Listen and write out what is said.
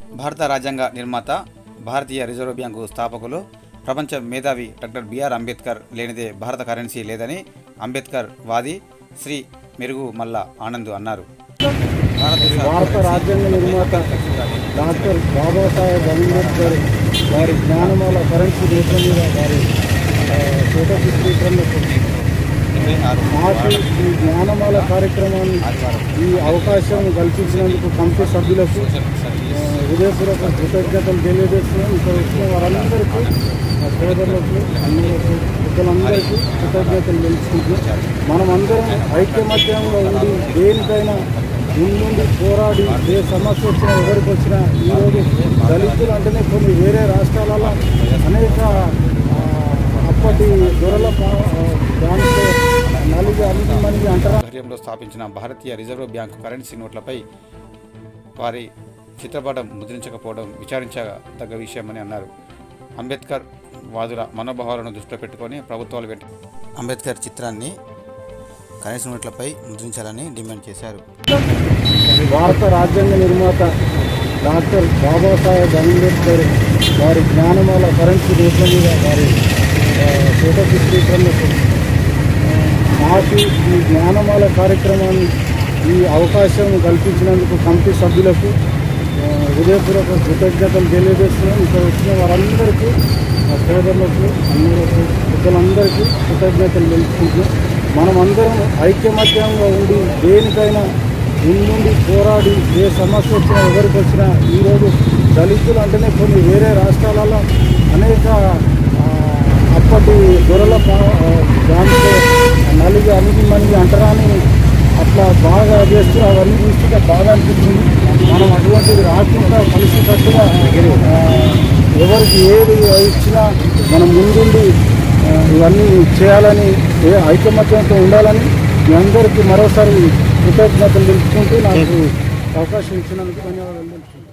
భారత రాజ్యాంగ నిర్మాత భారతీయ రిజర్వ్ బ్యాంకు స్థాపకులు ప్రపంచ మేధావి డాక్టర్ బిఆర్ అంబేద్కర్ లేనిదే భారత కరెన్సీ లేదని అంబేద్కర్ వాది శ్రీ మెరుగు మల్ల ఆనంద్ అన్నారు భారతదేశ భారత రాజ్యాంగ నిర్మాత డాక్టర్ బాబాసాహెబ్ అంబేద్కర్ వారి జ్ఞానమాల కరెన్సీ దేశం మీద వారి ఫోటో చిత్రీకరణకు ఇరవై ఆరు మాకు ఈ జ్ఞానమాల కార్యక్రమాన్ని ఆదివారం ఈ అవకాశం కల్పించినందుకు కమిటీ సభ్యులకు ఆ, హృదయపూర్వక కృతజ్ఞతలు తెలియజేస్తున్నాం ఇక్కడ వచ్చిన వారందరికీ మా సోదరులకు అన్నలకు పెద్దలందరికీ కృతజ్ఞతలు తెలుసుకుంటున్నాం మనమందరం ఐక్యమత్యంగా ఉండి దేనికైనా ముందుండి పోరాడి ఏ సమస్య వచ్చినా ఎవరికి వచ్చినా ఈరోజు దళితులు అంటేనే కొన్ని వేరే రాష్ట్రాలలో అనేక ఆ, అప్పటి దొరల పా- ఆ, దాంట్లో నలుగు అన్ని మనకి అంటారా ఆధ్వర్యంలో స్థాపించిన భారతీయ రిజర్వ్ బ్యాంకు కరెన్సీ నోట్లపై వారి చిత్రపటం ముద్రించకపోవడం విచారించదగ్గ విషయమని అన్నారు అంబేద్కర్ వాదుల మనోభావాలను దృష్టిలో పెట్టుకొని ప్రభుత్వాలు వెంట అంబేద్కర్ చిత్రాన్ని కరెన్సీ నోట్లపై ముద్రించాలని డిమాండ్ చేశారు భారత రాజ్యాంగ నిర్మాత డాక్టర్ బాబాసాహెబ్ అంబేద్కర్ వారి జ్ఞానమాల కరెన్సీ దేశం మీద వారి ఆ, ఫోటో చిత్రీకరణకు ఆ, మాకు ఈ జ్ఞానమాల కార్యక్రమాన్ని ఈ అవకాశం కల్పించినందుకు కమిటీ సభ్యులకు ఆ, హృదయపూర్వక కృతజ్ఞతలు తెలియజేస్తున్నాం ఇక్కడ వచ్చిన వారందరికీ మా సోదరులకు అన్నలకు పెద్దలందరికీ కృతజ్ఞతలు తెలుసుకుంటున్నాం మనమందరం ఐక్యమత్యంగా ఉండి దేనికైనా ముందుండి పోరాడి ఏ సమస్య వచ్చినా ఎవరికి వచ్చినా ఈరోజు దళితులు అంటేనే కొన్ని వేరే రాష్ట్రాలలో అనేక ఆ, అప్పటి దొరల పా- ఆ, దాంట్లో నలుగు అనిగి మనకి అంటరాని అట్లా బాగా చేస్తూ అవన్నీ చూస్తుంటే బాగా అనిపిస్తుంది మనం అటువంటిది రాకుండా కలిసికట్టుగా ఆ, ఎవరికి ఏది ఇచ్చినా మనం ముందుండి ఆ, ఇవన్నీ చేయాలని ఏ ఐకమత్యంతో ఉండాలని మీ అందరికీ మరోసారి కృతజ్ఞతలు తెలుపుకుంటూ నాకు అవకాశం ఇచ్చినందుకు ధన్యవాదాలు తెలుపుతున్నాను